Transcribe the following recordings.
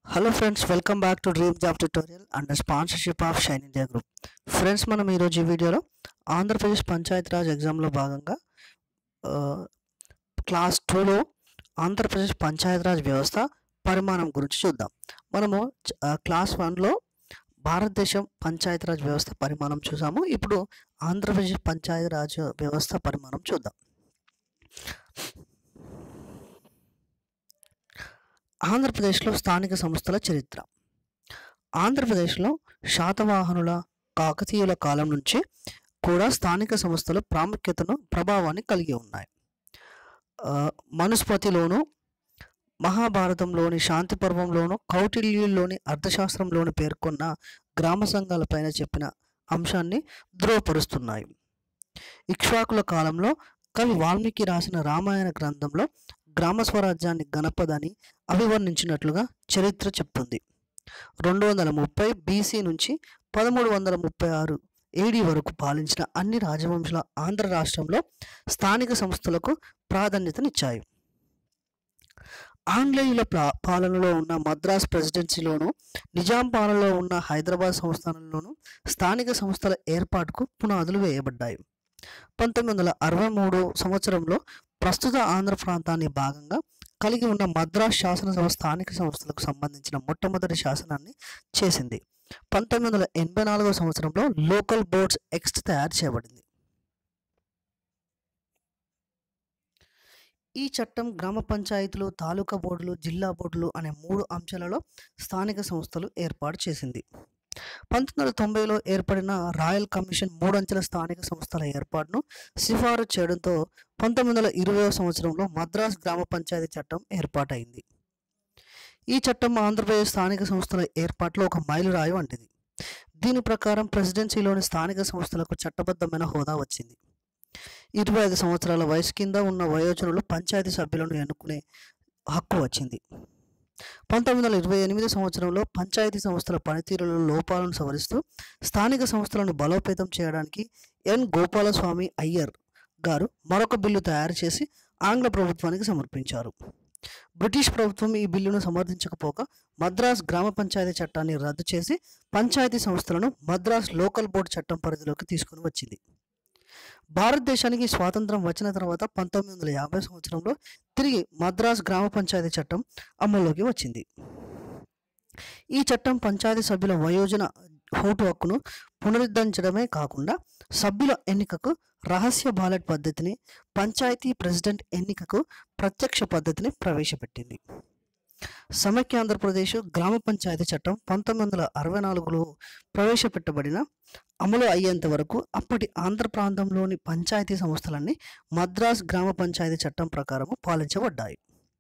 hello friends welcome back to dream job tutorial under sponsorship of shine India group friends మనం ఈరోజు ఈ వీడియోలో ఆంధ్రప్రదేశ్ పంచాయతీరాజ్ ఎగ్జామ్లో భాగంగా ఆ, క్లాస్ టూలో ఆంధ్రప్రదేశ్ పంచాయతీరాజ్ వ్యవస్థ పరిమాణం గురించి చూద్దాం మనము చ- ఆ, క్లాస్ వన్లో భారతదేశం పంచాయతీరాజ్ వ్యవస్థ పరిమాణం చూసాము ఇప్పుడు ఆంధ్రప్రదేశ్ పంచాయతీరాజ్ వ్యవస్థ పరిమాణం చూద్దాం ఆంధ్రప్రదేశ్లో స్థానిక సంస్థల చరిత్ర ఆంధ్రప్రదేశ్లో శాతవాహనుల కాకతీయుల కాలం నుంచి కూడా స్థానిక సంస్థలు ప్రాముఖ్యతను ప్రభావాన్ని కలిగి ఉన్నాయి ఆ, మనుస్మృతిలోను మహాభారతంలోని శాంతి పర్వంలోను కౌటిల్యుల్లోని అర్థశాస్త్రంలోని పేర్కొన్న గ్రామ సంఘాలపైన చెప్పిన అంశాన్ని ధృవపరుస్తున్నాయి ఇక్ష్వాకుల కాలంలో కవి వాల్మీకి రాసిన రామాయణ గ్రంథంలో గ్రామ స్వరాజ్యాన్ని గణపదని అభివర్ణించినట్లుగా చరిత్ర చెప్తుంది రెండు వందల ముప్పై బీసీ నుంచి పదమూడు వందల ముప్పై ఆరు ఏడి వరకు పాలించిన అన్ని రాజవంశాల ఆంధ్ర రాష్ట్రంలో స్థానిక సంస్థలకు ప్రాధాన్యతనిచ్చాయి ఆంగ్లేయుల ప్లా- పాలనలో ఉన్న మద్రాస్ ప్రెసిడెన్సీలోను నిజాం పాలనలో ఉన్న హైదరాబాద్ సంస్థానంలోను స్థానిక సంస్థల ఏర్పాటుకు పునాదులు వేయబడ్డాయి పంతొమ్మిది వందల అరవై మూడు సంవత్సరంలో ప్రస్తుత ఆంధ్ర ప్రాంతాన్ని భాగంగా కలిగి ఉన్న మద్రాస్ శాసనసభ స్థానిక సంస్థలకు సంబంధించిన మొట్టమొదటి శాసనాన్ని చేసింది పంతొమ్మిది వందల ఎనభై నాలుగో సంవత్సరంలో లోకల్ బోర్డ్స్ ఎక్స్ట్ తయారు చేయబడింది ఈ చట్టం గ్రామ పంచాయతీలు తాలూకా బోర్డులు జిల్లా బోర్డులు అనే మూడు అంశాలలో స్థానిక సంస్థలు ఏర్పాటు చేసింది పంతొమ్మిది వందల తొంభైలో ఏర్పడిన రాయల్ కమిషన్ మూడంచెల స్థానిక సంస్థల ఏర్పాటును సిఫారసు చేయడంతో పంతొమ్మిది వందల ఇరవై సంవత్సరంలో మద్రాస్ గ్రామ పంచాయతీ చట్టం ఏర్పాటైంది ఈ చట్టం ఆంధ్రప్రదేశ్ స్థానిక సంస్థల ఏర్పాటులో ఒక మైలురాయి వంటిది దీని ప్రకారం ప్రెసిడెన్సీలోని స్థానిక సంస్థలకు చట్టబద్ధమైన హోదా వచ్చింది ఇరవై ఐదు సంవత్సరాల వయసు కింద ఉన్న వయోజనులు పంచాయతీ సభ్యులను ఎన్నుకునే హక్కు వచ్చింది పంతొమ్మిది వందల ఇరవై ఎనిమిది సంవత్సరంలో పంచాయతీ సంస్థల పనితీరులో లోపాలను సవరిస్తూ స్థానిక సంస్థలను బలోపేతం చేయడానికి ఎన్ గోపాలస్వామి అయ్యర్ గారు మరొక బిల్లు తయారు చేసి ఆంగ్ల ప్రభుత్వానికి సమర్పించారు బ్రిటిష్ ప్రభుత్వం ఈ బిల్లును సమర్థించకపోగా మద్రాస్ గ్రామ పంచాయతీ చట్టాన్ని రద్దు చేసి పంచాయతీ సంస్థలను మద్రాస్ లోకల్ బోర్డు చట్టం పరిధిలోకి తీసుకుని వచ్చింది భారతదేశానికి స్వాతంత్రం వచ్చిన తర్వాత పంతొమ్మిది వందల యాభై సంవత్సరంలో తిరిగి మద్రాస్ గ్రామ పంచాయతీ చట్టం అమల్లోకి వచ్చింది ఈ చట్టం పంచాయతీ సభ్యుల వయోజన ఓటు హక్కును పునరుద్ధరించడమే కాకుండా సభ్యుల ఎన్నికకు రహస్య బాలెట్ పద్ధతిని పంచాయతీ ప్రెసిడెంట్ ఎన్నికకు ప్రత్యక్ష పద్ధతిని ప్రవేశపెట్టింది సమైక్య ఆంధ్రప్రదేశ్ గ్రామ పంచాయతీ చట్టం పంతొమ్మిది వందల అరవై నాలుగులో ప్రవేశపెట్టబడిన అమలు అయ్యేంత వరకు అప్పటి ఆంధ్ర ప్రాంతంలోని పంచాయతీ సంస్థలన్నీ మద్రాస్ గ్రామ పంచాయతీ చట్టం ప్రకారం పాలించబడ్డాయి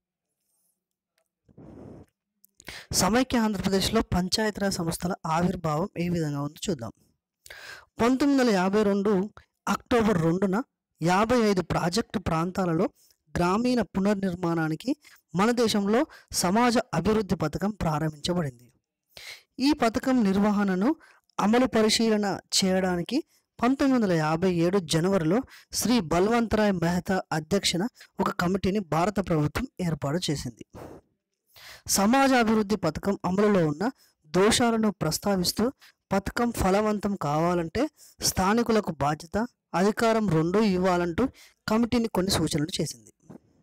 సమైక్య ఆంధ్రప్రదేశ్లో పంచాయతీరాజ్ సంస్థల ఆవిర్భావం ఏ విధంగా ఉందో చూద్దాం పంతొమ్మిది వందల యాభై రెండు అక్టోబర్ రెండున యాభై ఐదు ప్రాజెక్టు ప్రాంతాలలో గ్రామీణ పునర్నిర్మాణానికి మన దేశంలో సమాజ అభివృద్ధి పథకం ప్రారంభించబడింది ఈ పథకం నిర్వహణను అమలు పరిశీలన చేయడానికి పంతొమ్మిది వందల యాభై ఏడు జనవరిలో శ్రీ బల్వంతరాయ్ మెహతా అధ్యక్షన ఒక కమిటీని భారత ప్రభుత్వం ఏర్పాటు చేసింది సమాజ అభివృద్ధి పథకం అమలులో ఉన్న దోషాలను ప్రస్తావిస్తూ పథకం ఫలవంతం కావాలంటే స్థానికులకు బాధ్యత అధికారం రెండూ ఇవ్వాలంటూ కమిటీని కొన్ని సూచనలు చేసింది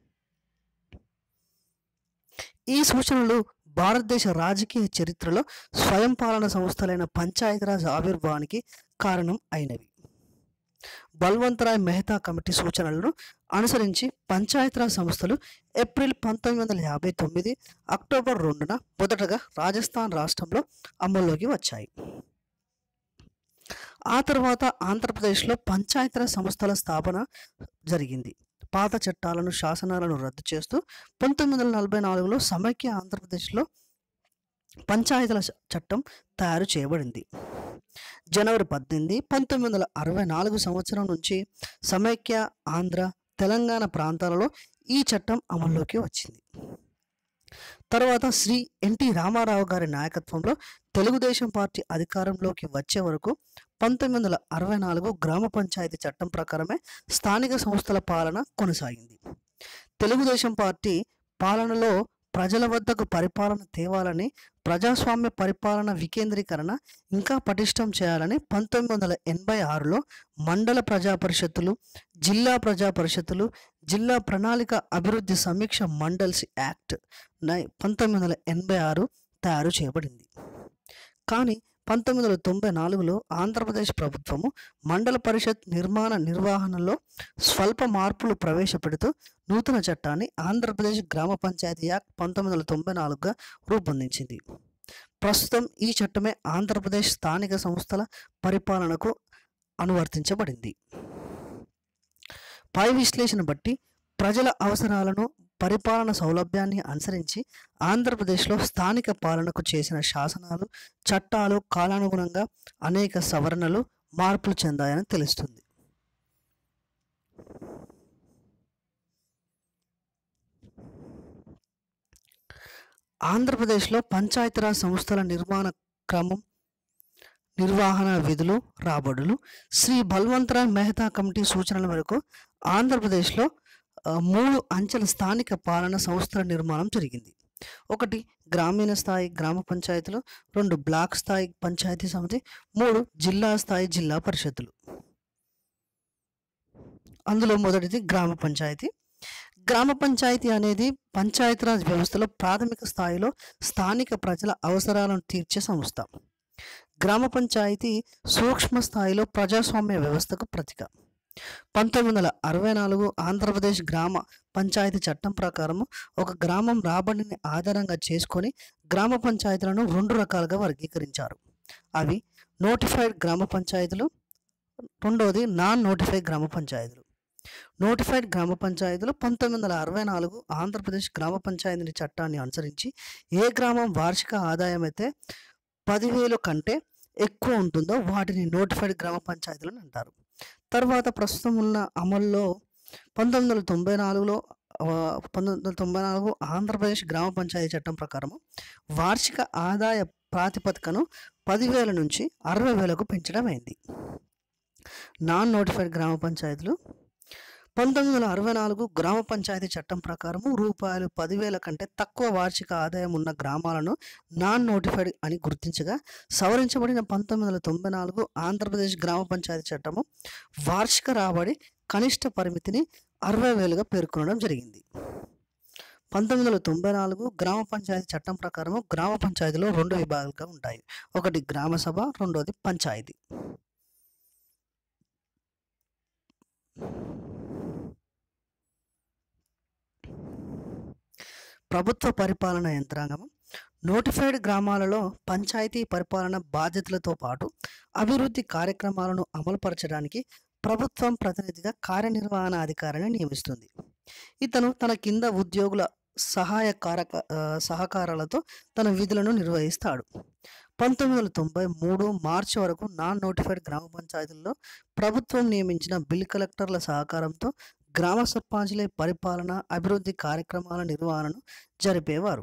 ఈ సూచనలు భారతదేశ రాజకీయ చరిత్రలో స్వయం పాలన సంస్థలైన పంచాయతీరాజ్ ఆవిర్భావానికి కారణం అయినవి బల్వంతరాయ్ మెహతా కమిటీ సూచనలను అనుసరించి పంచాయతీరాజ్ సంస్థలు ఏప్రిల్ పంతొమ్మిది వందల యాభై తొమ్మిది అక్టోబర్ రెండున మొదటగా రాజస్థాన్ రాష్ట్రంలో అమల్లోకి వచ్చాయి ఆ తర్వాత ఆంధ్రప్రదేశ్లో పంచాయతీరాజ్ సంస్థల స్థాపన జరిగింది పాత చట్టాలను శాసనాలను రద్దు చేస్తూ పంతొమ్మిది వందల నలభై నాలుగులో సమైక్య ఆంధ్రప్రదేశ్లో పంచాయతీల చ- చట్టం తయారు చేయబడింది జనవరి పద్దెనిమిది పంతొమ్మిది వందల అరవై నాలుగు సంవత్సరం నుంచి సమైక్య ఆంధ్ర తెలంగాణ ప్రాంతాలలో ఈ చట్టం అమల్లోకి వచ్చింది తర్వాత శ్రీ ఎన్టీ రామారావు గారి నాయకత్వంలో తెలుగుదేశం పార్టీ అధికారంలోకి వచ్చే వరకు పంతొమ్మిది వందల అరవై నాలుగు గ్రామ పంచాయతీ చట్టం ప్రకారమే స్థానిక సంస్థల పాలన కొనసాగింది తెలుగుదేశం పార్టీ పాలనలో ప్రజల వద్దకు పరిపాలన తేవాలని ప్రజాస్వామ్య పరిపాలన వికేంద్రీకరణ ఇంకా పటిష్టం చేయాలని పంతొమ్మిది వందల ఎనభై ఆరులో మండల ప్రజా పరిషత్తులు జిల్లా ప్రజా పరిషత్తులు జిల్లా ప్రణాళిక అభివృద్ధి సమీక్ష మండల్స్ యాక్ట్ నై పంతొమ్మిది వందల ఎనభై ఆరు తయారు చేయబడింది కానీ పంతొమ్మిది వందల తొంభై నాలుగులో ఆంధ్రప్రదేశ్ ప్రభుత్వము మండల పరిషత్ నిర్మాణ నిర్వహణలో స్వల్ప మార్పులు ప్రవేశపెడుతూ నూతన చట్టాన్ని ఆంధ్రప్రదేశ్ గ్రామ పంచాయతీ యాక్ట్ పంతొమ్మిది వందల తొంభై నాలుగుగా రూపొందించింది ప్రస్తుతం ఈ చట్టమే ఆంధ్రప్రదేశ్ స్థానిక సంస్థల పరిపాలనకు అనువర్తించబడింది పై విశ్లేషణ బట్టి ప్రజల అవసరాలను పరిపాలన సౌలభ్యాన్ని అనుసరించి ఆంధ్రప్రదేశ్లో స్థానిక పాలనకు చేసిన శాసనాలు చట్టాలు కాలానుగుణంగా అనేక సవరణలు మార్పులు చెందాయని తెలుస్తుంది ఆంధ్రప్రదేశ్లో పంచాయతీరాజ్ సంస్థల నిర్మాణ క్రమం నిర్వహణ విధులు రాబడులు శ్రీ బల్వంతరాయ్ మెహతా కమిటీ సూచనల మేరకు ఆంధ్రప్రదేశ్లో ఆ, మూడు అంచెల స్థానిక పాలన సంస్థల నిర్మాణం జరిగింది ఒకటి గ్రామీణ స్థాయి గ్రామ పంచాయతీలు రెండు బ్లాక్ స్థాయి పంచాయతీ సమితి మూడు జిల్లా స్థాయి జిల్లా పరిషత్తులు అందులో మొదటిది గ్రామ పంచాయతీ గ్రామ పంచాయతీ అనేది పంచాయతీరాజ్ వ్యవస్థలో ప్రాథమిక స్థాయిలో స్థానిక ప్రజల అవసరాలను తీర్చే సంస్థ గ్రామ పంచాయతీ సూక్ష్మ స్థాయిలో ప్రజాస్వామ్య వ్యవస్థకు ప్రతీక పంతొమ్మిది వందల అరవై నాలుగు ఆంధ్రప్రదేశ్ గ్రామ పంచాయతీ చట్టం ప్రకారం ఒక గ్రామం రాబడిని ఆధారంగా చేసుకొని గ్రామ పంచాయతీలను రెండు రకాలుగా వర్గీకరించారు అవి నోటిఫైడ్ గ్రామ పంచాయతీలు రెండవది నాన్ నోటిఫైడ్ గ్రామ పంచాయతీలు నోటిఫైడ్ గ్రామ పంచాయతీలు పంతొమ్మిది వందల అరవై నాలుగు ఆంధ్రప్రదేశ్ గ్రామ పంచాయతీ చట్టాన్ని అనుసరించి ఏ గ్రామం వార్షిక ఆదాయం అయితే పదివేలు కంటే ఎక్కువ ఉంటుందో వాటిని నోటిఫైడ్ గ్రామ పంచాయతీలు అని అంటారు తర్వాత ప్రస్తుతం ఉన్న అమల్లో పంతొమ్మిది వందల తొంభై నాలుగులో ఆ, పంతొమ్మిది వందల తొంభై నాలుగు ఆంధ్రప్రదేశ్ గ్రామ పంచాయతీ చట్టం ప్రకారం వార్షిక ఆదాయ ప్రాతిపదికను పదివేల నుంచి అరవై వేలకు పెంచడం అయింది నాన్ నోటిఫైడ్ గ్రామ పంచాయతీలు పంతొమ్మిది వందల అరవై నాలుగు గ్రామ పంచాయతీ చట్టం ప్రకారము రూపాయలు పదివేల కంటే తక్కువ వార్షిక ఆదాయం ఉన్న గ్రామాలను నాన్ నోటిఫైడ్ అని గుర్తించగా సవరించబడిన పంతొమ్మిది వందల తొంభై నాలుగు ఆంధ్రప్రదేశ్ గ్రామ పంచాయతీ చట్టము వార్షిక రాబడి కనిష్ట పరిమితిని అరవై వేలుగా పేర్కొనడం జరిగింది పంతొమ్మిది వందల తొంభై నాలుగు గ్రామ పంచాయతీ చట్టం ప్రకారము గ్రామ పంచాయతీలో రెండు విభాగాలుగా ఉంటాయి ఒకటి గ్రామ సభ రెండోది పంచాయతీ ప్రభుత్వ పరిపాలన యంత్రాంగం నోటిఫైడ్ గ్రామాలలో పంచాయతీ పరిపాలన బాధ్యతలతో పాటు అభివృద్ధి కార్యక్రమాలను అమలుపరచడానికి ప్రభుత్వం ప్రతినిధిగా కార్యనిర్వహణ అధికారిని నియమిస్తుంది ఇతను తన కింద ఉద్యోగుల సహాయ కారక ఆ, సహకారాలతో తన విధులను నిర్వహిస్తాడు పంతొమ్మిది వందల తొంభై మూడు మార్చి వరకు నాన్ నోటిఫైడ్ గ్రామ పంచాయతీల్లో ప్రభుత్వం నియమించిన బిల్ కలెక్టర్ల సహకారంతో గ్రామ సర్పంచులే పరిపాలన అభివృద్ధి కార్యక్రమాల నిర్వహణను జరిపేవారు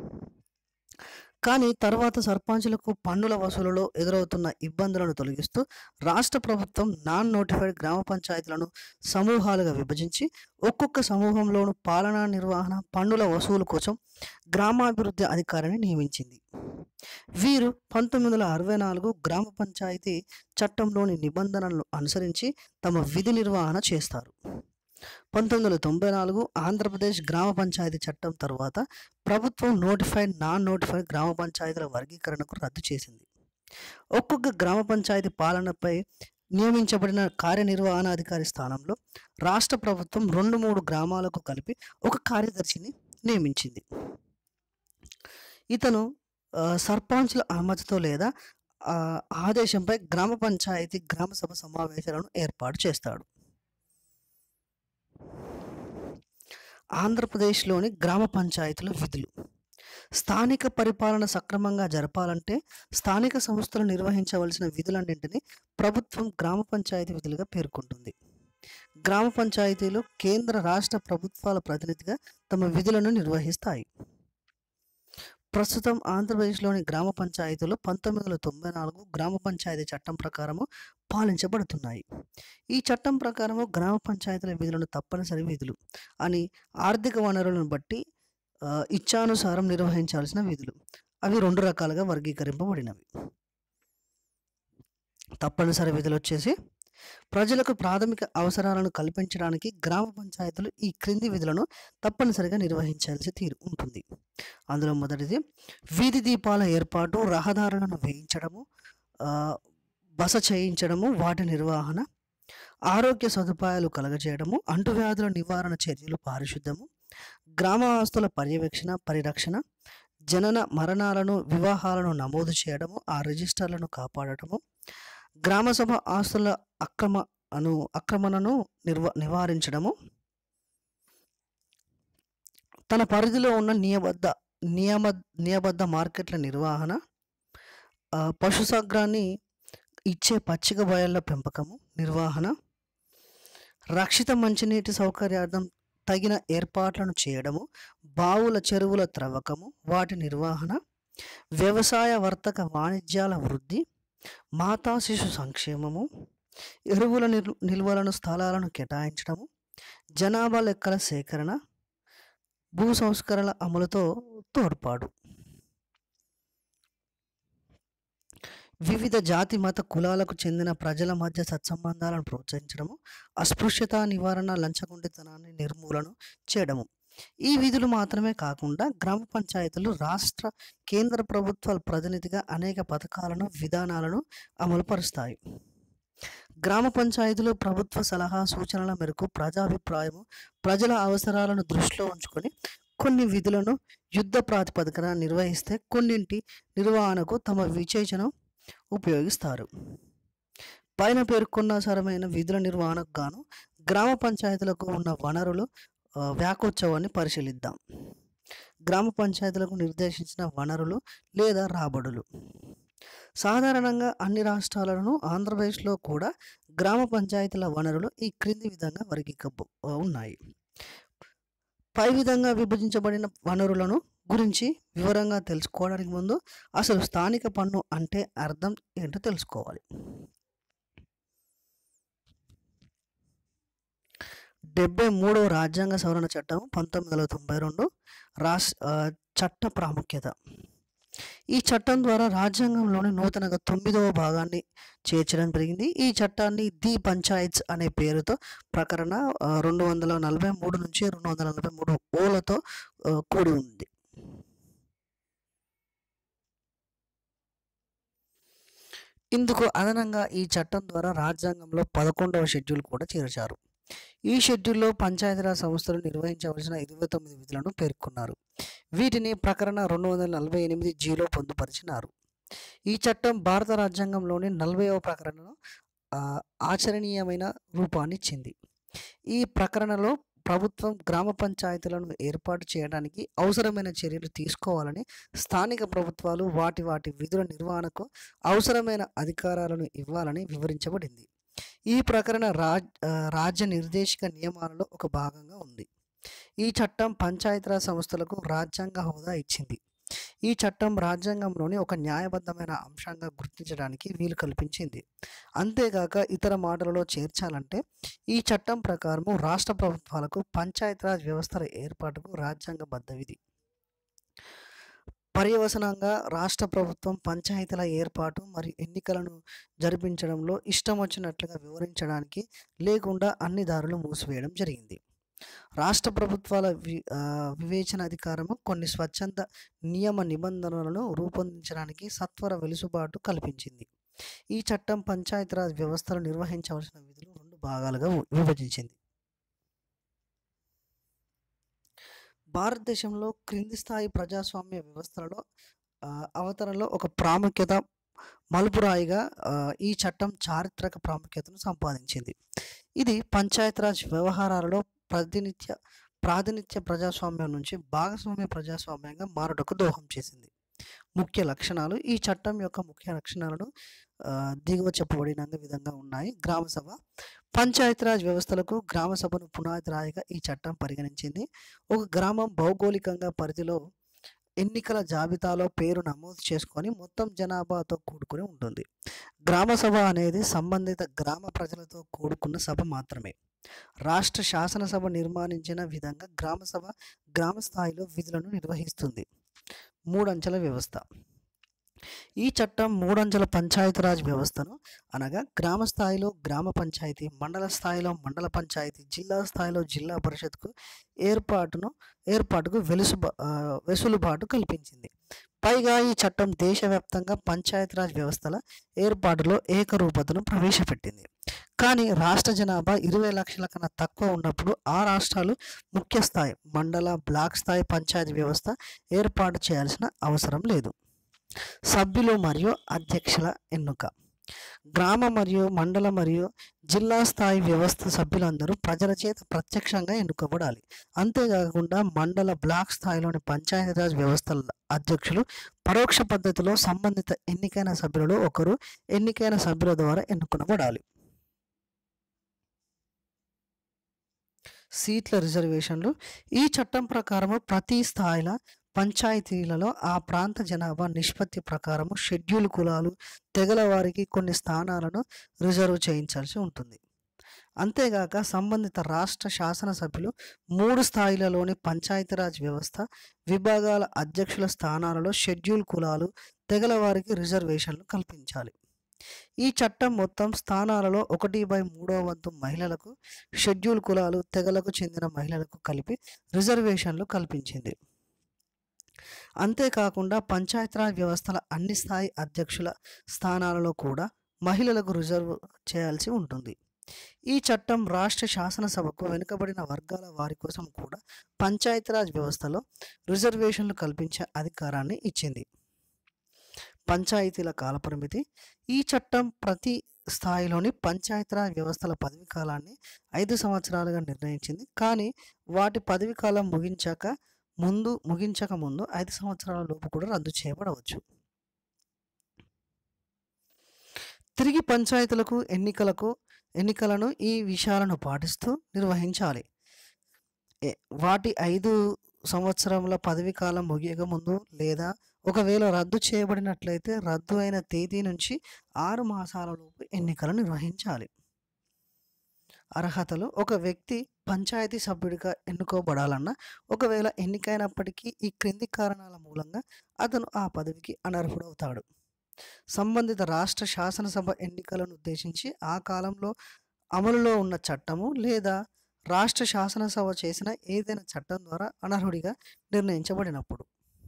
కానీ తర్వాత సర్పంచులకు పన్నుల వసూలులో ఎదురవుతున్న ఇబ్బందులను తొలగిస్తూ రాష్ట్ర ప్రభుత్వం నాన్ నోటిఫైడ్ గ్రామ పంచాయతీలను సమూహాలుగా విభజించి ఒక్కొక్క సమూహంలోను పాలనా నిర్వహణ పన్నుల వసూలు కోసం గ్రామాభివృద్ధి అధికారిని నియమించింది వీరు పంతొమ్మిది వందల అరవై నాలుగు గ్రామ పంచాయతీ చట్టంలోని నిబంధనలను అనుసరించి తమ విధి నిర్వహణ చేస్తారు పంతొమ్మిది వందల తొంభై నాలుగు ఆంధ్రప్రదేశ్ గ్రామ పంచాయతీ చట్టం తరువాత ప్రభుత్వం నోటిఫైడ్ నాన్ నోటిఫైడ్ గ్రామ పంచాయతీల వర్గీకరణకు రద్దు చేసింది ఒక్కొక్క గ్రామ పంచాయతీ పాలనపై నియమించబడిన కార్యనిర్వహణాధికారి స్థానంలో రాష్ట్ర ప్రభుత్వం రెండు మూడు గ్రామాలకు కలిపి ఒక కార్యదర్శిని నియమించింది ఇతను ఆ, సర్పంచుల అనుమతితో లేదా ఆ, ఆదేశంపై గ్రామ పంచాయతీ గ్రామ సభ సమావేశాలను ఏర్పాటు చేస్తాడు ఆంధ్రప్రదేశ్లోని గ్రామ పంచాయతీల విధులు స్థానిక పరిపాలన సక్రమంగా జరపాలంటే స్థానిక సంస్థలు నిర్వహించవలసిన విధులన్నింటినీ ప్రభుత్వం గ్రామ పంచాయతీ విధులుగా పేర్కొంటుంది గ్రామ పంచాయతీలు కేంద్ర రాష్ట్ర ప్రభుత్వాల ప్రతినిధిగా తమ విధులను నిర్వహిస్తాయి ప్రస్తుతం ఆంధ్రప్రదేశ్లోని గ్రామ పంచాయతీలు పంతొమ్మిది వందల తొంభై నాలుగు గ్రామ పంచాయతీ చట్టం ప్రకారము పాలించబడుతున్నాయి ఈ చట్టం ప్రకారము గ్రామ పంచాయతీల విధులను తప్పనిసరి విధులు అని ఆర్థిక వనరులను బట్టి ఆ, ఇచ్ఛానుసారం నిర్వహించాల్సిన విధులు అవి రెండు రకాలుగా వర్గీకరింపబడినవి తప్పనిసరి విధులు వచ్చేసి ప్రజలకు ప్రాథమిక అవసరాలను కల్పించడానికి గ్రామ పంచాయతీలు ఈ క్రింది విధులను తప్పనిసరిగా నిర్వహించాల్సి తీరు ఉంటుంది అందులో మొదటిది వీధి దీపాల ఏర్పాటు రహదారులను వేయించడము ఆ, బస చేయించడము వాటి నిర్వహణ ఆరోగ్య సదుపాయాలు కలగజేయడము అంటువ్యాధుల నివారణ చర్యలు పారిశుద్ధము గ్రామ ఆస్తుల పర్యవేక్షణ పరిరక్షణ జనన మరణాలను వివాహాలను నమోదు చేయడము ఆ రిజిస్టర్లను కాపాడటము గ్రామ సభ ఆస్తుల అక్రమ అను అక్రమణను నిర్వ నివారించడము తన పరిధిలో ఉన్న నియబద్ధ నియమ నియబద్ధ మార్కెట్ల నిర్వహణ ఆ, పశుసగ్రాన్ని ఇచ్చే పచ్చిక బయళ్ళ పెంపకము నిర్వహణ రక్షిత మంచినీటి సౌకర్యార్థం తగిన ఏర్పాట్లను చేయడము బావుల చెరువుల త్రవ్వకము వాటి నిర్వహణ వ్యవసాయ వర్తక వాణిజ్యాల వృద్ధి మాతా శిశు సంక్షేమము ఎరువుల నిల్ నిల్వలను స్థలాలను కేటాయించడము జనాభా లెక్కల సేకరణ భూ సంస్కరణల అమలుతో తోడ్పాటు వివిధ జాతి మత కులాలకు చెందిన ప్రజల మధ్య సత్సంబంధాలను ప్రోత్సహించడము అస్పృశ్యత నివారణ లంచగొండితనాన్ని నిర్మూలన చేయడము ఈ విధులు మాత్రమే కాకుండా గ్రామ పంచాయతీలు రాష్ట్ర కేంద్ర ప్రభుత్వాల ప్రతినిధిగా అనేక పథకాలను విధానాలను అమలుపరుస్తాయి గ్రామ పంచాయతీలు ప్రభుత్వ సలహా సూచనల మేరకు ప్రజాభిప్రాయము ప్రజల అవసరాలను దృష్టిలో ఉంచుకొని కొన్ని విధులను యుద్ధ ప్రాతిపదికన నిర్వహిస్తే కొన్నింటి నిర్వహణకు తమ విచేచన ఉపయోగిస్తారు పైన పేర్కొన్న సరమైన విధుల నిర్వహణకు గాను గ్రామ పంచాయతీలకు ఉన్న వనరులు ఆ, వ్యాకోత్సవాన్ని పరిశీలిద్దాం గ్రామ పంచాయతీలకు నిర్దేశించిన వనరులు లేదా రాబడులు సాధారణంగా అన్ని రాష్ట్రాలను ఆంధ్రప్రదేశ్లో కూడా గ్రామ పంచాయతీల వనరులు ఈ క్రింది విధంగా వర్గీక ఉన్నాయి పై విధంగా విభజించబడిన వనరులను గురించి వివరంగా తెలుసుకోవడానికి ముందు అసలు స్థానిక పన్ను అంటే అర్థం ఏంటో తెలుసుకోవాలి డెబ్బై మూడవ రాజ్యాంగ సవరణ చట్టం పంతొమ్మిది వందల తొంభై రెండు రాస్ ఆ, చట్ట ప్రాముఖ్యత ఈ చట్టం ద్వారా రాజ్యాంగంలోని నూతనంగా తొమ్మిదవ భాగాన్ని చేర్చడం జరిగింది ఈ చట్టాన్ని ది పంచాయత్స్ అనే పేరుతో ప్రకరణ ఆ, రెండు వందల నలభై మూడు నుంచి రెండు వందల నలభై మూడు ఓలతో ఆ, కూడి ఉంది ఇందుకు అదనంగా ఈ చట్టం ద్వారా రాజ్యాంగంలో పదకొండవ షెడ్యూల్ కూడా చేర్చారు ఈ షెడ్యూల్లో పంచాయతీరాజ్ సంస్థలు నిర్వహించవలసిన ఇరవై తొమ్మిది విధులను పేర్కొన్నారు వీటిని ప్రకరణ రెండు వందల నలభై ఎనిమిది జీలో పొందుపరిచినారు ఈ చట్టం భారత రాజ్యాంగంలోని నలభైవ ప్రకరణను ఆ, ఆచరణీయమైన రూపాన్ని ఇచ్చింది ఈ ప్రకరణలో ప్రభుత్వం గ్రామ పంచాయతీలను ఏర్పాటు చేయడానికి అవసరమైన చర్యలు తీసుకోవాలని స్థానిక ప్రభుత్వాలు వాటి వాటి విధుల నిర్వహణకు అవసరమైన అధికారాలను ఇవ్వాలని వివరించబడింది ఈ ప్రకరణ రాజ్ ఆ, రాజ్య నిర్దేశిక నియమాలలో ఒక భాగంగా ఉంది ఈ చట్టం పంచాయతీరాజ్ సంస్థలకు రాజ్యాంగ హోదా ఇచ్చింది ఈ చట్టం రాజ్యాంగంలోని ఒక న్యాయబద్ధమైన అంశంగా గుర్తించడానికి వీలు కల్పించింది అంతేగాక ఇతర మాటలలో చేర్చాలంటే ఈ చట్టం ప్రకారము రాష్ట్ర ప్రభుత్వాలకు పంచాయతీరాజ్ వ్యవస్థల ఏర్పాటుకు రాజ్యాంగబద్ధ విధి పర్యవసనంగా రాష్ట్ర ప్రభుత్వం పంచాయతీల ఏర్పాటు మరియు ఎన్నికలను జరిపించడంలో ఇష్టం వచ్చినట్లుగా వివరించడానికి లేకుండా అన్ని దారులు మూసివేయడం జరిగింది రాష్ట్ర ప్రభుత్వాల వి ఆ, వివేచన అధికారము కొన్ని స్వచ్ఛంద నియమ నిబంధనలను రూపొందించడానికి సత్వర వెలుసుబాటు కల్పించింది ఈ చట్టం పంచాయతీరాజ్ వ్యవస్థలు నిర్వహించవలసిన విధులు రెండు భాగాలుగా వి- విభజించింది భారతదేశంలో క్రింది స్థాయి ప్రజాస్వామ్య వ్యవస్థలలో ఆ, అవతరణలో ఒక ప్రాముఖ్యత మలుపురాయిగా ఆ, ఈ చట్టం చారిత్రక ప్రాముఖ్యతను సంపాదించింది ఇది పంచాయతీరాజ్ వ్యవహారాలలో ప్రాతినిధ్య ప్రాతినిధ్య ప్రజాస్వామ్యం నుంచి భాగస్వామ్య ప్రజాస్వామ్యంగా మారుటకు దోహం చేసింది ముఖ్య లక్షణాలు ఈ చట్టం యొక్క ముఖ్య లక్షణాలను ఆ, దిగువ చెప్పబడిన విధంగా ఉన్నాయి గ్రామ సభ పంచాయతీరాజ్ వ్యవస్థలకు గ్రామ సభను పునాది రాయిగా ఈ చట్టం పరిగణించింది ఒక గ్రామం భౌగోళికంగా పరిధిలో ఎన్నికల జాబితాలో పేరు నమోదు చేసుకొని మొత్తం జనాభాతో కూడుకుని ఉంటుంది గ్రామ సభ అనేది సంబంధిత గ్రామ ప్రజలతో కూడుకున్న సభ మాత్రమే రాష్ట్ర శాసనసభ నిర్మాణించిన విధంగా గ్రామసభ గ్రామ స్థాయిలో విధులను నిర్వహిస్తుంది మూడంచెల వ్యవస్థ ఈ చట్టం మూడంచెల పంచాయతీరాజ్ వ్యవస్థను అనగా గ్రామ స్థాయిలో గ్రామ పంచాయతీ మండల స్థాయిలో మండల పంచాయతీ జిల్లా స్థాయిలో జిల్లా పరిషత్కు ఏర్పాటును ఏర్పాటుకు వెలుసు వెసులుబాటు కల్పించింది పైగా ఈ చట్టం దేశవ్యాప్తంగా పంచాయతీరాజ్ వ్యవస్థల ఏర్పాటులో ఏకరూపతను ప్రవేశపెట్టింది కానీ రాష్ట్ర జనాభా ఇరవై లక్షల కన్నా తక్కువ ఉన్నప్పుడు ఆ రాష్ట్రాలు ముఖ్య స్థాయి మండల బ్లాక్ స్థాయి పంచాయతీ వ్యవస్థ ఏర్పాటు చేయాల్సిన అవసరం లేదు సభ్యులు మరియు అధ్యక్షుల ఎన్నుక గ్రామ మరియు మండల మరియు జిల్లా స్థాయి వ్యవస్థ సభ్యులందరూ ప్రజల చేత ప్రత్యక్షంగా ఎన్నుకోబడాలి అంతేకాకుండా మండల బ్లాక్ స్థాయిలోని పంచాయతీరాజ్ వ్యవస్థల అధ్యక్షులు పరోక్ష పద్ధతిలో సంబంధిత ఎన్నికైన సభ్యులలో ఒకరు ఎన్నికైన సభ్యుల ద్వారా ఎన్నుకొనబడాలి సీట్ల రిజర్వేషన్లు ఈ చట్టం ప్రకారము ప్రతి స్థాయిల పంచాయతీలలో ఆ ప్రాంత జనాభా నిష్పత్తి ప్రకారము షెడ్యూల్ కులాలు తెగల వారికి కొన్ని స్థానాలను రిజర్వ్ చేయించాల్సి ఉంటుంది అంతేగాక సంబంధిత రాష్ట్ర శాసనసభ్యులు మూడు స్థాయిలలోని పంచాయతీరాజ్ వ్యవస్థ విభాగాల అధ్యక్షుల స్థానాలలో షెడ్యూల్ కులాలు తెగల వారికి రిజర్వేషన్లు కల్పించాలి ఈ చట్టం మొత్తం స్థానాలలో ఒకటి బై మూడవ వంతు మహిళలకు షెడ్యూల్ కులాలు తెగలకు చెందిన మహిళలకు కలిపి రిజర్వేషన్లు కల్పించింది అంతేకాకుండా పంచాయతీరాజ్ వ్యవస్థల అన్ని స్థాయి అధ్యక్షుల స్థానాలలో కూడా మహిళలకు రిజర్వ్ చేయాల్సి ఉంటుంది ఈ చట్టం రాష్ట్ర శాసనసభకు వెనుకబడిన వర్గాల వారి కోసం కూడా పంచాయతీరాజ్ వ్యవస్థలో రిజర్వేషన్లు కల్పించే అధికారాన్ని ఇచ్చింది పంచాయతీల కాలపరిమితి ఈ చట్టం ప్రతి స్థాయిలోని పంచాయతీరాజ్ వ్యవస్థల పదవి కాలాన్ని ఐదు సంవత్సరాలుగా నిర్ణయించింది కానీ వాటి పదవి కాలం ముగించాక ముందు ముగించక ముందు ఐదు సంవత్సరాల లోపు కూడా రద్దు చేయబడవచ్చు తిరిగి పంచాయతీలకు ఎన్నికలకు ఎన్నికలను ఈ విషయాలను పాటిస్తూ నిర్వహించాలి ఏ- వాటి ఐదు సంవత్సరముల పదవి కాలం ముగియక ముందు లేదా ఒకవేళ రద్దు చేయబడినట్లయితే రద్దు అయిన తేదీ నుంచి ఆరు మాసాల లోపు ఎన్నికలు నిర్వహించాలి అర్హతలు ఒక వ్యక్తి పంచాయతీ సభ్యుడిగా ఎన్నుకోబడాలన్నా ఒకవేళ ఎన్నికైనప్పటికీ ఈ క్రింది కారణాల మూలంగా అతను ఆ పదవికి అనర్హుడవుతాడు సంబంధిత రాష్ట్ర శాసనసభ ఎన్నికలను ఉద్దేశించి ఆ కాలంలో అమలులో ఉన్న చట్టము లేదా రాష్ట్ర శాసనసభ చేసిన ఏదైనా చట్టం ద్వారా అనర్హుడిగా నిర్ణయించబడినప్పుడు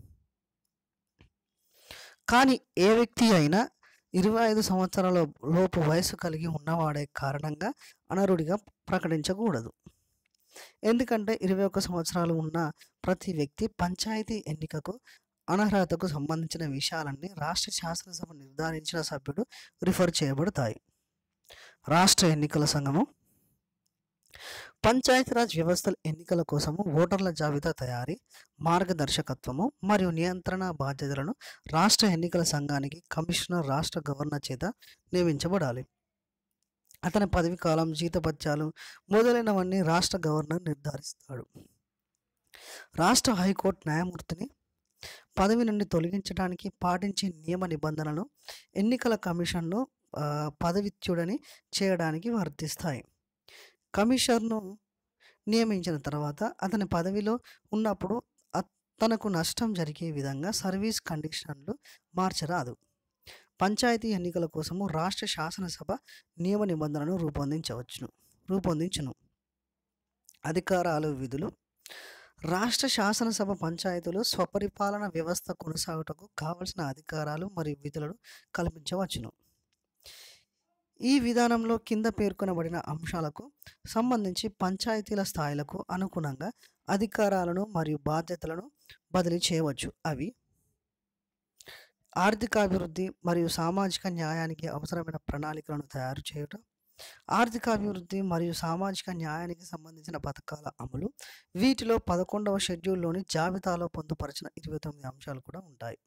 కానీ ఏ వ్యక్తి అయినా ఇరవై ఐదు సంవత్సరాల లోపు వయసు కలిగి ఉన్నవాడే కారణంగా అనర్హుడిగా ప్రకటించకూడదు ఎందుకంటే ఇరవై ఒక్క సంవత్సరాలు ఉన్న ప్రతి వ్యక్తి పంచాయతీ ఎన్నికకు అనర్హతకు సంబంధించిన విషయాలన్నీ రాష్ట్ర శాసనసభ నిర్ధారించిన సభ్యుడు రిఫర్ చేయబడతాయి రాష్ట్ర ఎన్నికల సంఘము పంచాయతీరాజ్ వ్యవస్థల ఎన్నికల కోసము ఓటర్ల జాబితా తయారీ మార్గదర్శకత్వము మరియు నియంత్రణ బాధ్యతలను రాష్ట్ర ఎన్నికల సంఘానికి కమిషనర్ రాష్ట్ర గవర్నర్ చేత నియమించబడాలి అతని పదవి కాలం జీతపత్యాలు మొదలైనవన్నీ రాష్ట్ర గవర్నర్ నిర్ధారిస్తాడు రాష్ట్ర హైకోర్టు న్యాయమూర్తిని పదవి నుండి తొలగించడానికి పాటించే నియమ నిబంధనలు ఎన్నికల కమిషన్ను ఆ, పదవిత్యుడని చేయడానికి వర్తిస్తాయి కమిషనర్ను నియమించిన తర్వాత అతని పదవిలో ఉన్నప్పుడు అత్- తనకు నష్టం జరిగే విధంగా సర్వీస్ కండిషన్లు మార్చరాదు పంచాయతీ ఎన్నికల కోసము రాష్ట్ర శాసనసభ నియమ నిబంధనలను రూపొందించవచ్చును రూపొందించును అధికారాలు విధులు రాష్ట్ర శాసనసభ పంచాయతీలు స్వపరిపాలన వ్యవస్థ కొనసాగుటకు కావలసిన అధికారాలు మరియు విధులను కల్పించవచ్చును ఈ విధానంలో కింద పేర్కొనబడిన అంశాలకు సంబంధించి పంచాయతీల స్థాయిలకు అనుగుణంగా అధికారాలను మరియు బాధ్యతలను బదిలీ చేయవచ్చు అవి ఆర్థికాభివృద్ధి మరియు సామాజిక న్యాయానికి అవసరమైన ప్రణాళికలను తయారు చేయటం ఆర్థికాభివృద్ధి మరియు సామాజిక న్యాయానికి సంబంధించిన పథకాల అమలు వీటిలో పదకొండవ షెడ్యూల్లోని జాబితాలో పొందుపరిచిన ఇరవై తొమ్మిది అంశాలు కూడా ఉంటాయి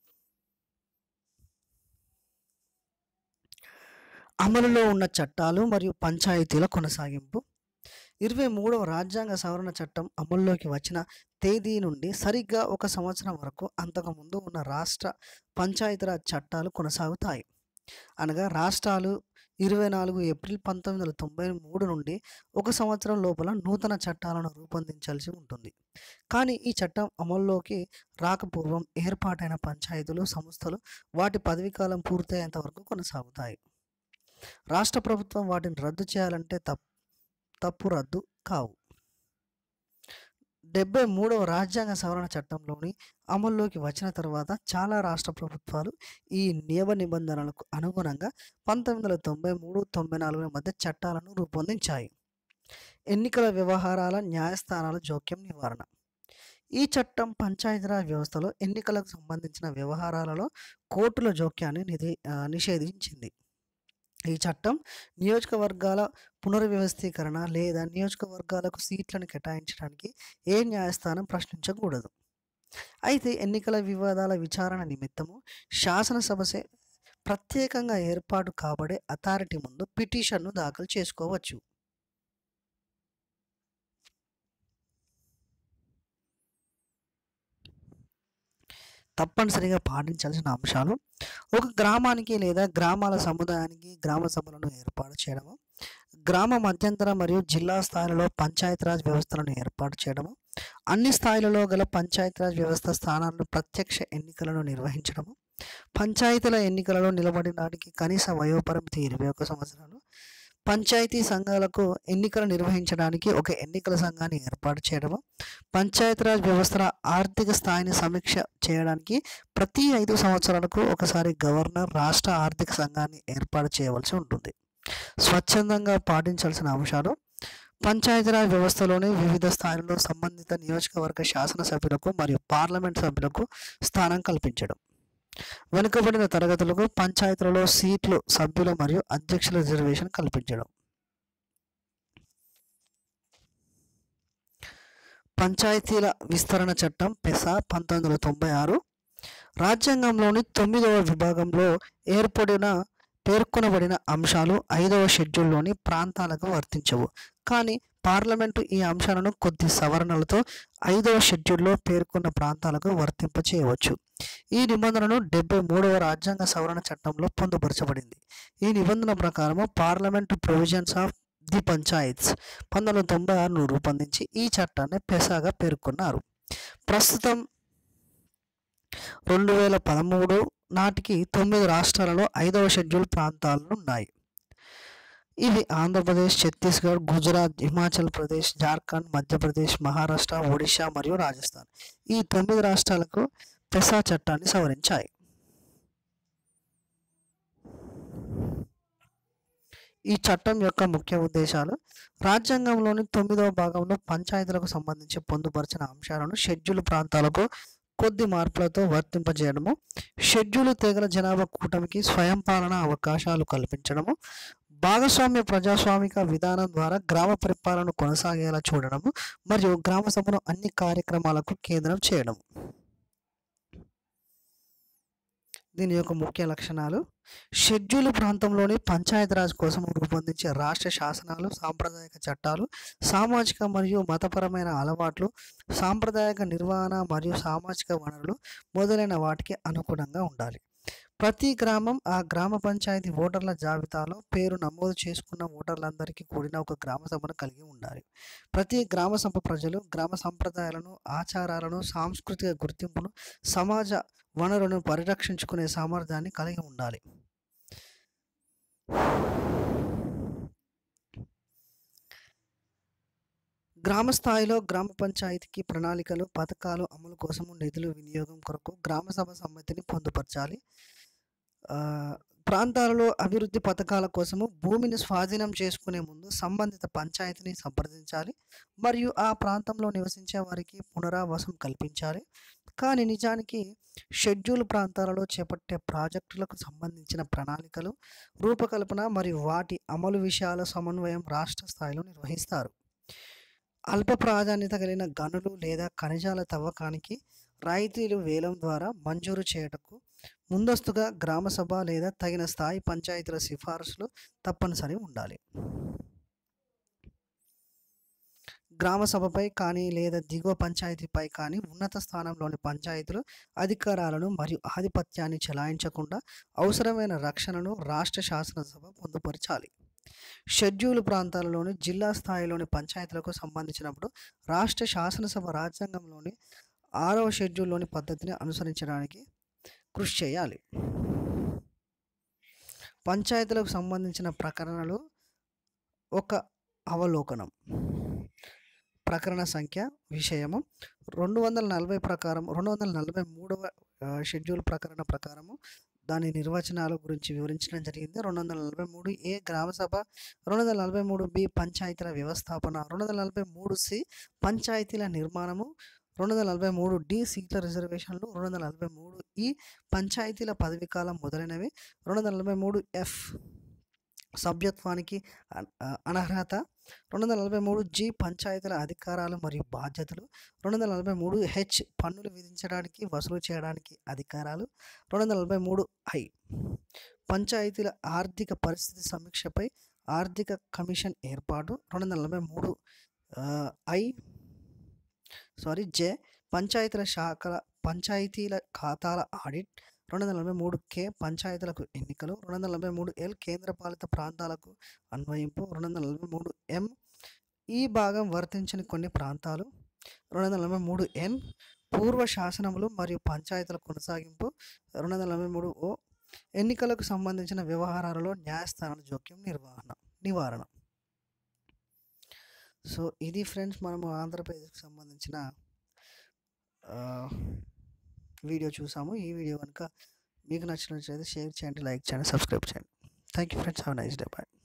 అమలులో ఉన్న చట్టాలు మరియు పంచాయతీల కొనసాగింపు ఇరవై మూడవ రాజ్యాంగ సవరణ చట్టం అమల్లోకి వచ్చిన తేదీ నుండి సరిగ్గా ఒక సంవత్సరం వరకు అంతకుముందు ఉన్న రాష్ట్ర పంచాయతీరాజ్ చట్టాలు కొనసాగుతాయి అనగా రాష్ట్రాలు ఇరవై నాలుగు ఏప్రిల్ పంతొమ్మిది వందల తొంభై మూడు నుండి ఒక సంవత్సరం లోపల నూతన చట్టాలను రూపొందించాల్సి ఉంటుంది కానీ ఈ చట్టం అమల్లోకి రాకపూర్వం ఏర్పాటైన పంచాయతీలు సంస్థలు వాటి పదవీకాలం పూర్తయ్యేంత వరకు కొనసాగుతాయి రాష్ట్ర ప్రభుత్వం వాటిని రద్దు చేయాలంటే తప్ తప్పు రద్దు కావు డెబ్బై మూడవ రాజ్యాంగ సవరణ చట్టంలోని అమల్లోకి వచ్చిన తర్వాత చాలా రాష్ట్ర ప్రభుత్వాలు ఈ నియమ నిబంధనలకు అనుగుణంగా పంతొమ్మిది వందల తొంభై మూడు తొంభై నాలుగుల మధ్య చట్టాలను రూపొందించాయి ఎన్నికల వ్యవహారాల న్యాయస్థానాల జోక్యం నివారణ ఈ చట్టం పంచాయతీరాజ్ వ్యవస్థలో ఎన్నికలకు సంబంధించిన వ్యవహారాలలో కోర్టుల జోక్యాన్ని నిధి ఆ, నిషేధించింది ఈ చట్టం నియోజకవర్గాల పునర్వ్యవస్థీకరణ లేదా నియోజకవర్గాలకు సీట్లను కేటాయించడానికి ఏ న్యాయస్థానం ప్రశ్నించకూడదు అయితే ఎన్నికల వివాదాల విచారణ నిమిత్తము శాసనసభసే ప్రత్యేకంగా ఏర్పాటు కాబడే అథారిటీ ముందు పిటిషన్ను దాఖలు చేసుకోవచ్చు తప్పనిసరిగా పాటించాల్సిన అంశాలు ఒక గ్రామానికి లేదా గ్రామాల సముదాయానికి గ్రామ సభలను ఏర్పాటు చేయడము గ్రామ మధ్యంతర మరియు జిల్లా స్థాయిలలో పంచాయతీరాజ్ వ్యవస్థలను ఏర్పాటు చేయడము అన్ని స్థాయిలలో గల పంచాయతీరాజ్ వ్యవస్థ స్థానాలను ప్రత్యక్ష ఎన్నికలను నిర్వహించడము పంచాయతీల ఎన్నికలలో నిలబడడానికి కనీస వయోపరిమితి ఇరవై ఒక సంవత్సరాలు పంచాయతీ సంఘాలకు ఎన్నికలు నిర్వహించడానికి ఒక ఎన్నికల సంఘాన్ని ఏర్పాటు చేయడము పంచాయతీరాజ్ వ్యవస్థల ఆర్థిక స్థాయిని సమీక్ష చేయడానికి ప్రతి ఐదు సంవత్సరాలకు ఒకసారి గవర్నర్ రాష్ట్ర ఆర్థిక సంఘాన్ని ఏర్పాటు చేయవలసి ఉంటుంది స్వచ్ఛందంగా పాటించాల్సిన అంశాలు పంచాయతీరాజ్ వ్యవస్థలోని వివిధ స్థాయిలలో సంబంధిత నియోజకవర్గ శాసనసభ్యులకు మరియు పార్లమెంట్ సభ్యులకు స్థానం కల్పించడం వెనుకబడిన తరగతులకు పంచాయతీలలో సీట్లు సభ్యులు మరియు అధ్యక్షుల రిజర్వేషన్ కల్పించడం పంచాయతీల విస్తరణ చట్టం పెసా పంతొమ్మిది వందల తొంభై ఆరు రాజ్యాంగంలోని తొమ్మిదవ విభాగంలో ఏర్పడిన పేర్కొనబడిన అంశాలు ఐదవ షెడ్యూల్లోని ప్రాంతాలకు వర్తించవు కానీ పార్లమెంటు ఈ అంశాలను కొద్ది సవరణలతో ఐదవ షెడ్యూల్లో పేర్కొన్న ప్రాంతాలకు వర్తింపచేయవచ్చు ఈ నిబంధనను డెబ్బై మూడవ రాజ్యాంగ సవరణ చట్టంలో పొందుపరచబడింది ఈ నిబంధన ప్రకారము parliament provisions of the panchayats పంతొమ్మిది వందల తొంభై ఆరును రూపొందించి ఈ చట్టాన్ని పెసాగా పేర్కొన్నారు ప్రస్తుతం రెండు వేల పదమూడు నాటికి తొమ్మిది రాష్ట్రాలలో ఐదవ షెడ్యూల్ ప్రాంతాలు ఉన్నాయి ఇవి ఆంధ్రప్రదేశ్ ఛత్తీస్గఢ్ గుజరాత్ హిమాచల్ ప్రదేశ్ జార్ఖండ్ మధ్యప్రదేశ్ మహారాష్ట్ర ఒడిశా మరియు రాజస్థాన్ ఈ తొమ్మిది రాష్ట్రాలకు పెసా చట్టాన్ని సవరించాయి ఈ చట్టం యొక్క ముఖ్య ఉద్దేశాలు రాజ్యాంగంలోని తొమ్మిదవ భాగంలో పంచాయతీలకు సంబంధించి పొందుపరిచిన అంశాలను షెడ్యూల్ ప్రాంతాలకు కొద్ది మార్పులతో వర్తింపజేయడము షెడ్యూల్ తెగల జనాభా కూటమికి స్వయం పాలన అవకాశాలు కల్పించడము భాగస్వామ్య ప్రజాస్వామిక విధానం ద్వారా గ్రామ పరిపాలన కొనసాగేలా చూడడము మరియు గ్రామ సభను అన్ని కార్యక్రమాలకు కేంద్రం చేయడం దీని యొక్క ముఖ్య లక్షణాలు షెడ్యూల్ ప్రాంతంలోని పంచాయతీరాజ్ కోసం రూపొందించే రాష్ట్ర శాసనాలు సాంప్రదాయక చట్టాలు సామాజిక మరియు మతపరమైన అలవాట్లు సాంప్రదాయక నిర్వహణ మరియు సామాజిక వనరులు మొదలైన వాటికి అనుగుణంగా ఉండాలి ప్రతి గ్రామం ఆ గ్రామ పంచాయతీ ఓటర్ల జాబితాలో పేరు నమోదు చేసుకున్న ఓటర్లందరికీ కూడిన ఒక గ్రామ సభను కలిగి ఉండాలి ప్రతి గ్రామ సభ ప్రజలు గ్రామ సంప్రదాయాలను ఆచారాలను సాంస్కృతిక గుర్తింపును సమాజ వనరులను పరిరక్షించుకునే సామర్థ్యాన్ని కలిగి ఉండాలి గ్రామ స్థాయిలో గ్రామ పంచాయతీకి ప్రణాళికలు పథకాలు అమలు కోసము నిధులు వినియోగం కొరకు గ్రామ సభ సమ్మతిని పొందుపరచాలి ఆ, ప్రాంతాలలో అభివృద్ధి పథకాల కోసము భూమిని స్వాధీనం చేసుకునే ముందు సంబంధిత పంచాయతీని సంప్రదించాలి మరియు ఆ ప్రాంతంలో నివసించే వారికి పునరావాసం కల్పించాలి కానీ నిజానికి షెడ్యూల్ ప్రాంతాలలో చేపట్టే ప్రాజెక్టులకు సంబంధించిన ప్రణాళికలు రూపకల్పన మరియు వాటి అమలు విషయాల సమన్వయం రాష్ట్ర స్థాయిలో నిర్వహిస్తారు అల్ప ప్రాధాన్యత కలిగిన గనులు లేదా ఖనిజాల తవ్వకానికి రాయితీలు వేలం ద్వారా మంజూరు చేయటకు ముందస్తుగా గ్రామ సభ లేదా తగిన స్థాయి పంచాయతీల సిఫారసులు తప్పనిసరి ఉండాలి గ్రామ సభపై కానీ లేదా దిగువ పంచాయతీపై కానీ ఉన్నత స్థానంలోని పంచాయతీలు అధికారాలను మరియు ఆధిపత్యాన్ని చెలాయించకుండా అవసరమైన రక్షణను రాష్ట్ర శాసనసభ పొందుపరచాలి షెడ్యూల్ ప్రాంతాలలోని జిల్లా స్థాయిలోని పంచాయతీలకు సంబంధించినప్పుడు రాష్ట్ర శాసనసభ రాజ్యాంగంలోని ఆరవ షెడ్యూల్లోని పద్ధతిని అనుసరించడానికి కృషి చేయాలి పంచాయతీలకు సంబంధించిన ప్రకరణలు ఒక అవలోకనం ప్రకరణ సంఖ్య విషయము రెండు వందల నలభై ప్రకారం రెండు వందల నలభై మూడవ ఆ, షెడ్యూల్ ప్రకరణ ప్రకారము దాని నిర్వచనాల గురించి వివరించడం జరిగింది రెండు వందల నలభై మూడు ఏ గ్రామ సభ రెండు వందల నలభై మూడు బి పంచాయతీల వ్యవస్థాపన రెండు వందల నలభై మూడు సి పంచాయతీల నిర్మాణము రెండు వందల నలభై మూడు డి సీట్ల రిజర్వేషన్లు రెండు వందల నలభై మూడు ఈ పంచాయతీల పదవీకాలం మొదలైనవి రెండు వందల నలభై మూడు ఎఫ్ సభ్యత్వానికి అన- ఆ, అనర్హత రెండు వందల నలభై మూడు జి పంచాయతీల అధికారాలు మరియు బాధ్యతలు రెండు వందల నలభై మూడు హెచ్ పన్నులు విధించడానికి వసూలు చేయడానికి అధికారాలు రెండు వందల నలభై మూడు ఐ పంచాయతీల ఆర్థిక పరిస్థితి సమీక్షపై ఆర్థిక కమిషన్ ఏర్పాటు రెండు వందల నలభై మూడు ఆ, ఐ సారీ జే పంచాయతీల శాఖల పంచాయతీల ఖాతాల ఆడిట్ రెండు వందల నలభై మూడు కే పంచాయతీలకు ఎన్నికలు రెండు వందల నలభై మూడు ఎల్ కేంద్రపాలిత ప్రాంతాలకు అన్వయింపు రెండు వందల నలభై మూడు ఎం ఈ భాగం వర్తించని కొన్ని ప్రాంతాలు రెండు వందల నలభై మూడు ఎన్ పూర్వ శాసనములు మరియు పంచాయతీల కొనసాగింపు రెండు వందల నలభై మూడు ఓ ఎన్నికలకు సంబంధించిన వ్యవహారాలలో న్యాయస్థానాల జోక్యం నిర్వహణ నివారణ సో ఇది ఫ్రెండ్స్ మనము ఆంధ్రప్రదేశ్కి సంబంధించిన ఆ, వీడియో చూసాము ఈ వీడియో కనుక మీకు నచ్చినట్లయితే షేర్ చేయండి లైక్ చేయండి సబ్స్క్రైబ్ చేయండి thank you friends have nice day bye